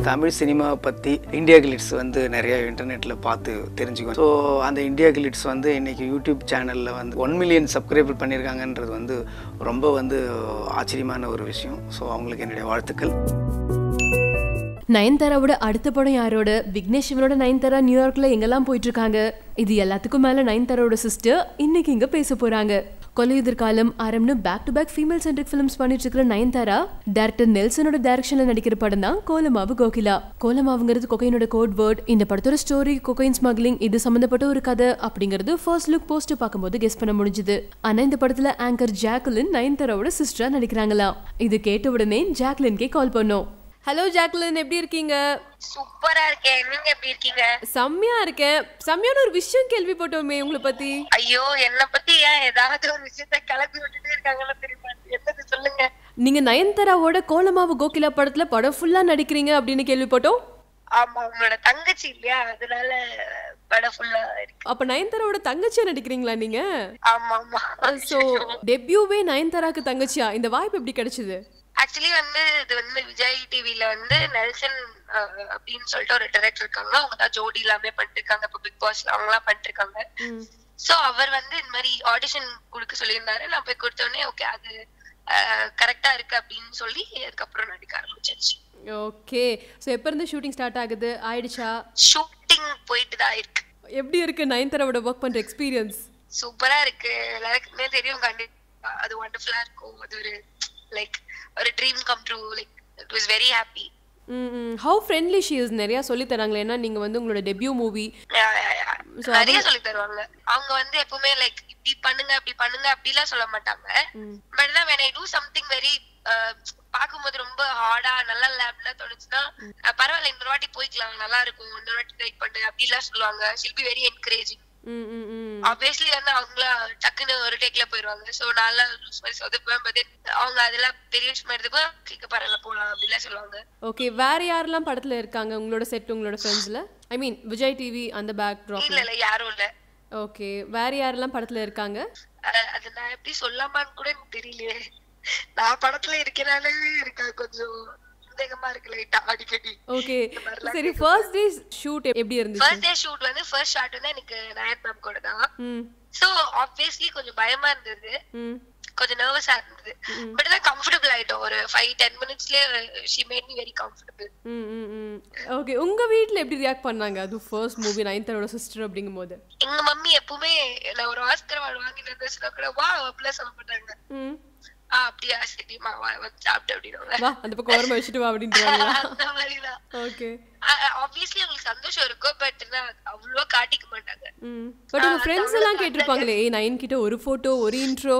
தமிழ் சினிமாவை பற்றி India Glitz வந்து நிறைய இன்டர்நெட்டில் பார்த்து தெரிஞ்சுக்குவேன் ஸோ அந்த இந்தியா கிளிட்ஸ் வந்து இன்னைக்கு யூடியூப் சேனலில் வந்து ஒன் மில்லியன் சப்ஸ்கிரைபர் பண்ணியிருக்காங்கன்றது வந்து ரொம்ப வந்து ஆச்சரியமான ஒரு விஷயம் ஸோ அவங்களுக்கு என்னுடைய வாழ்த்துக்கள் நயன்தாராவோட அடுத்த படம் யாரோட விக்னேஷ் சிவனோட நயன்தாரா நியூயார்க்ல எங்கெல்லாம் போயிட்டு இருக்காங்க இது எல்லாத்துக்கும் மேல நயன்தாராவோட சிஸ்டர் இன்னைக்கு இங்க பேச போறாங்க கொலையுதிர் காலம் ஆரம்னு back to back female centric films பண்ணிட்டு இருக்கிற நயன்தாரா டேரக்டர் நெல்சனோட டைரக்ஷன்ல நடிக்கிற படம் தான் கோலமாவு கோகிலா கோலமாவுங்கிறது கொகைனோட கோட் வேர்ட் இந்த படத்தோட ஸ்டோரி கொகைன் ஸ்மக்லிங் இது சம்பந்தப்பட்ட ஒரு கதை அப்படிங்கிறது ஃபர்ஸ்ட் லுக் போஸ்ட் பார்க்கும்போது கெஸ் பண்ண முடிஞ்சுது ஆனா இந்த படத்துல ஆங்கர் ஜாக்லின் நயன்தாராவோட சிஸ்டரா நடிக்கிறாங்களாம் இது கேட்ட உடனே ஜாக்லின்கே கால் பண்ணோம் ஹலோ ஜாக்லின் எப்படி இருக்கீங்க சூப்பரா இருக்கேன் நீங்க எப்படி இருக்கீங்க செம்மையா இருக்கேன் செம்மையான ஒரு விஷயம் கேள்விப்பட்டோமே உங்களை பத்தி ஐயோ என்ன பத்தி ஏன் ஏதாவது ஒரு விஷயத்த கிளப்பி விட்டுட்டே இருக்காங்கன்னு தெரியுமா என்னது சொல்லுங்க நீங்க நயன்தாராவோட கோலமாவு கோகிலா படத்துல படம் ஃபுல்லா நடிக்கிறீங்க அப்படின்னு கேள்விப்பட்டோம் ஆமா உங்களோட தங்கச்சி இல்லையா அதனால படம் ஃபுல்லா இருக்கு அப்ப நயன்தாராவோட தங்கச்சியா நடிக்கிறீங்களா நீங்க ஆமா ஆமா சோ டெபியூவே நயன்தாராக்கு தங்கச்சியா இந்த வாய்ப்பு எப்படி கிடைச்சது ஆக்சுவலி வந்து இது வந்து விஜய் டிவில வந்து நெல்சன் அஹ், அப்படின்னு சொல்லிட்டு ஒரு டைரக்டர் இருக்காங்க அவங்க தான் ஜோடி எல்லாமே பண்ணிட்டு இருக்காங்க இப்போ பிக் பாஸ் அவங்கலாம் பண்ணிட்டு இருக்காங்க சோ அவர் வந்து இந்த மாதிரி ஆடிஷன் கொடுக்க சொல்லியிருந்தாரு நான் போய் கொடுத்த உடனே ஓகே அது கரெக்டா இருக்கு அப்படின்னு சொல்லி அதுக்கப்புறம் நடிக்க ஆரம்பிச்சிருச்சு ஓகே சோ எப்ப இருந்து ஷூட்டிங் ஸ்டார்ட் ஆகுது ஆயிடுச்சா ஷூட்டிங் போயிட்டு தான் இருக்கு எப்படி இருக்கு நயன்தாராவோட ஒர்க் பண்ற எக்ஸ்பீரியன்ஸ் சூப்பரா இருக்கு எல்லாருக்குமே தெரியும் கண்டிப்பா அது ஒண்டர்ஃபுல்லா இருக்கும் அது ஒரு லைக் ஒரு dream come true like it was very happy how friendly she is நிறைய சொல்லி தராங்களே ஏன்னா நீங்க வந்து உங்களோட டெபியூ மூவி நிறைய சொல்லி தருவாங்க அவங்க வந்து எப்பவுமே லைக் இப்படி பண்ணுங்க அப்படி பண்ணுங்க அப்படிலாம் சொல்ல மாட்டாங்க பட் தான் when I do something very பாக்கும்போது ரொம்ப ஹார்டா நல்லா இல்ல அப்படிலாம் தோணுச்சுன்னா அஹ், பரவாயில்ல இன்னொரு வாட்டி போய்க்கலாம் நல்லா இருக்கும் இன்னொரு வாட்டி ட்ரை பண்ணு அப்படிலாம் சொல்லுவாங்க she'll be very encouraging obviously வந்து அவங்கள டக்குன்னு ஒரு டேக்ல போயிருவாங்க சோ நல்லா லூஸ் மாதிரி சொதப்பேன் பட் அவங்க அதெல்லாம் பெரிய விஷயமா எடுத்துக்கோ கேட்க பரவாயில்ல போலாம் அப்படிலாம் சொல்லுவாங்க ஓகே வேற யாரெல்லாம் படத்துல இருக்காங்க உங்களோட செட் உங்களோட ஃப்ரெண்ட்ஸ்ல ஐ மீன் விஜய் டிவி அந்த பேக் ட்ராப் இல்ல இல்ல யாரும் இல்ல ஓகே வேற யாரெல்லாம் படத்துல இருக்காங்க அஹ், அது நான் எப்படி சொல்லாமான்னு கூட எனக்கு தெரியலையே நான் படத்துல இருக்கனாலே இருக்கா கொஞ்சம் சந்தேகமா இருக்கு லைட்டா அடிக்கடி ஓகே சரி ஃபர்ஸ்ட் டே ஷூட் எப்படி இருந்துச்சு ஃபர்ஸ்ட் டே ஷூட் வந்து ஃபர்ஸ்ட் ஷாட் வந்து எனக்கு நயன் மேம் கூட தான் ம் சோ ஆப்வியஸ்லி கொஞ்சம் பயமா இருந்தது ம் கொஞ்சம் நர்வஸா இருந்தது பட் தான் கம்ஃபர்டபுள் ஆயிட்டோம் ஒரு ஃபைவ் டென் மினிட்ஸ்லயே she made me very comfortable hmm hmm ம் ஓகே உங்க வீட்ல எப்படி ரியாக்ட் பண்ணாங்க அது ஃபர்ஸ்ட் மூவி நயன்தாரோட சிஸ்டர் அப்படிங்கும்போது எங்க மம்மி எப்பவுமே நான் ஒரு ஆஸ்கர் அவார்டு வாங்கிட்டு சொன்னா கூட வா அப்படிலாம் சொல்ல மாட்டாங்க ம் ஆ அப்படியா சரிம்மா வா வந்து சாப்பிட்டு அப்படின்னுவாங்க வா அந்த பக்கம் ஓரமா வச்சுட்டு வா அப்படின்றாங்களா அந்த மாதிரிதான் ஓகே ஆப்வியஸ்லி அவங்களுக்கு சந்தோஷம் இருக்கும் பட் அவ்வளவா காட்டிக்க மாட்டாங்க ம் பட் உங்க ஃப்ரெண்ட்ஸ் எல்லாம் கேட்டிருப்பாங்களே ஏய் நயன் கிட்ட ஒரு போட்டோ ஒரு இன்ட்ரோ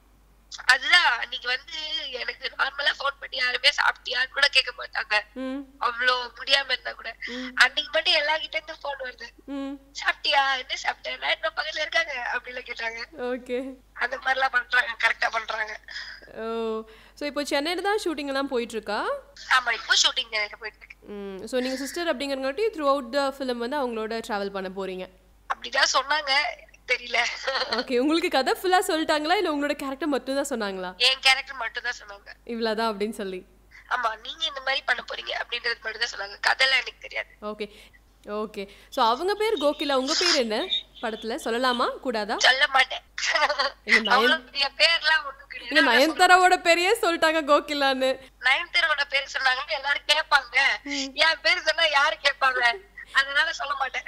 அதுதான் அன்னைக்கு வந்து எனக்கு நார்மலா ஃபோன் பண்ணி யாருமே சாப்பிட்டியான்னு கூட கேட்க மாட்டாங்க ம் அவ்வளோ முடியாம இருந்தா கூட அன்னைக்கு மட்டும் எல்லா கிட்ட இருந்து போன் வருது ம் சாப்பிட்டியா என்ன சாப்பிட்டேன் நைட் பக்கத்துல இருக்காங்க அப்படிலாம் கேட்டாங்க ஓகே அந்த மாதிரிலாம் பண்றாங்க கரெக்டா பண்றாங்க ஓ ஸோ இப்போ சென்னையில் தான் ஷூட்டிங் எல்லாம் போயிட்டு இருக்கா ஆமா இப்போ ஷூட்டிங் போயிட்டு இருக்கு ம் ஸோ நீங்கள் சிஸ்டர் அப்படிங்கிறங்காட்டி த்ரூ அவுட் த ஃபிலிம் வந்து அவங்களோட ட்ராவல் பண்ண போறீங்க அப்படிதான் சொன்னாங்க தெரியல ஓகே உங்களுக்கு கதை ஃபுல்லாக சொல்லிட்டாங்களா இல்லை உங்களோட கேரக்டர் மட்டும் தான் சொன்னாங்களா என் கேரக்டர் மட்டும் தான் சொன்னாங்க இவ்வளோதான் அப்படின்னு சொல்லி ஆமா நீங்க இந்த மாதிரி பண்ண போறீங்க அப்படின்றது மட்டும் தான் சொன்னாங்க கதைலாம் எனக்கு தெரியாது ஓகே ஓகே ஸோ அவங்க பேர் கோகிலா உங்க பேர் என்ன படத்துல சொல்லலாமா கூடாதா சொல்ல மாட்டேன் எங்க நயன்- அவ்வளவு பெரிய பேர்லாம் ஒண்ணும் இங்க கிடையாது நயன்தாராவோட பேரையே சொல்லிட்டாங்க கோகிலான்னு நயன்தாரோட பேர் சொன்னாங்கன்னா எல்லாரும் கேட்பாங்க என் பேர் சொன்னா யாரு கேட்பாங்க அதனால சொல்ல மாட்டேன்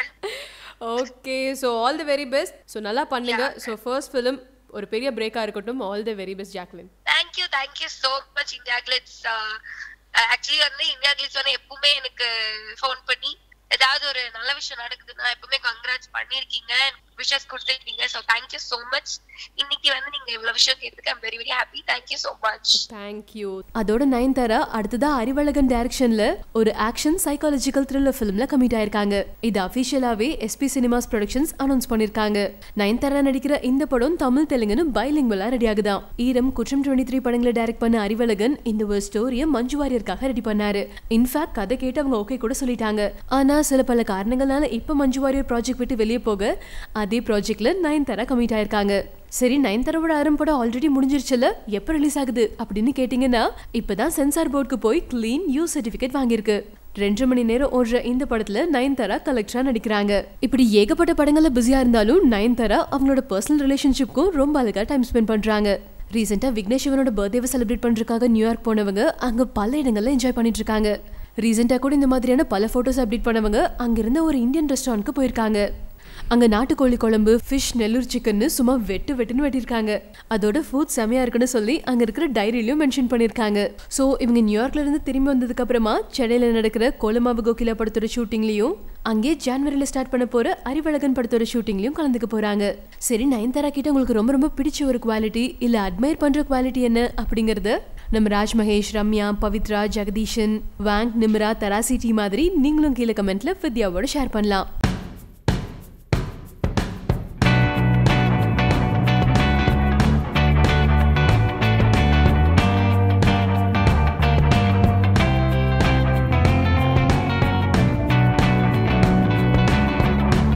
okay so all the very best so நல்லா பண்ணுங்க ஸோ ஃபர்ஸ்ட் ஃபிலிம் ஒரு பெரிய பிரேக்காக இருக்கட்டும் all the very best Jacqueline thank you thank you so much India Glitz actually வந்து இந்தியா கிளிட்ஸ் வந்து எப்பவுமே எனக்கு ஃபோன் பண்ணி ஏதாவது ஒரு நல்ல விஷயம் நடக்குதுன்னா எப்பவுமே கங்க்ராட்ஸ் பண்ணிருக்கீங்க விஷஸ் கொடுத்துருக்கீங்க ஸோ தேங்க்யூ சோ மச் இன்னைக்கு வந்து நீங்க இவ்வளவு விஷயம் கேட்டதுக்கு I'm very very happy thank you so much thank you அதோட நயன்தாரா அடுத்ததா அறிவழகன் டைரக்ஷன்ல ஒரு ஆக்ஷன் சைக்காலஜிக்கல் த்ரில்லர் ஃபிலிம்ல கமிட் ஆயிருக்காங்க இது அபிஷியலாவே எஸ்பி சினிமாஸ் ப்ரொடக்ஷன்ஸ் அனௌன்ஸ் பண்ணிருக்காங்க நயன்தாரா நடிக்கிற இந்த படம் தமிழ் தெலுங்குன்னு பைலிங்குவலா ரெடி ஆகுதாம் ஈரம் குற்றம் டுவெண்ட்டி த்ரீ படங்களை டைரக்ட் பண்ண அறிவழகன் இந்த ஒரு ஸ்டோரியை மஞ்சு வாரியருக்காக ரெடி பண்ணாரு இன்ஃபேக்ட் கதை கேட்டு அவங்க ஓகே கூட சொல்லிட்டாங்க ஆனா சில பல காரணங்களால இப்ப மஞ்சு வாரியர் ப்ராஜெக்ட் விட்டு வெளியே போக அதே ப்ராஜெக்ட்ல நயன்தாரா கமிட் ஆயிருக்காங்க சரி நயன்தாராவோட ஆரம் படம் ஆல்ரெடி முடிஞ்சிருச்சுல எப்போ ரிலீஸ் ஆகுது அப்படின்னு கேட்டிங்கன்னா இப்பதான் சென்சார் போர்டுக்கு போய் க்ளீன் யூ சர்டிஃபிகேட் வாங்கியிருக்கு ரெண்டு மணி நேரம் ஓடுற இந்த படத்துல நயன்தாரா கலெக்டரா நடிக்கிறாங்க இப்படி ஏகப்பட்ட படங்கள்ல பிஸியா இருந்தாலும் நயன்தாரா அவங்களோட பர்சனல் ரிலேஷன்ஷிப்க்கும் ரொம்ப அழகா டைம் ஸ்பெண்ட் பண்றாங்க ரீசெண்டா விக்னேஷ் சிவனோட பர்த்டேவை செலிப்ரேட் பண்றதுக்காக நியூயார்க் போனவங்க அங்க பல இடங்கள்ல என்ஜாய் பண்ணிட்டு இருக்காங்க ரீசெண்டா கூட இந்த மாதிரியான பல போட்டோஸ் அப்டேட் பண்ணவங்க அங்க இருந்த ஒரு இந்தியன் ரெஸ்டாரண்ட்க்கு போயிருக்காங்க அங்க நாட்டுக்கோழி குழம்பு ஃபிஷ் நெல்லூர் சிக்கன்னு சும்மா வெட்டு வெட்டுன்னு வெட்டியிருக்காங்க அதோட ஃபுட் செமையா இருக்குன்னு சொல்லி அங்க இருக்கிற டைரியிலயும் மென்ஷன் பண்ணிருக்காங்க சோ இவங்க நியூயார்க்ல இருந்து திரும்பி வந்ததுக்கு அப்புறமா சென்னையில நடக்கிற கோலமாவு கோகிலா படத்தோட ஷூட்டிங்லயும் அங்கே ஜான்வரியில ஸ்டார்ட் பண்ண போற அறிவழகன் படத்தோட ஷூட்டிங்லயும் கலந்துக்க போறாங்க சரி நயன்தாரா கிட்ட உங்களுக்கு ரொம்ப ரொம்ப பிடிச்ச ஒரு குவாலிட்டி இல்ல அட்மையர் பண்ற குவாலிட்டி என்ன அப்படிங்கறத நம்ம ராஜ் மகேஷ் ரம்யா பவித்ரா ஜெகதீஷன் வாங் நிம்ரா தராசி டி மாதிரி நீங்களும் கீழே கமெண்ட்ல வித்யாவோட ஷேர் பண்ணலாம்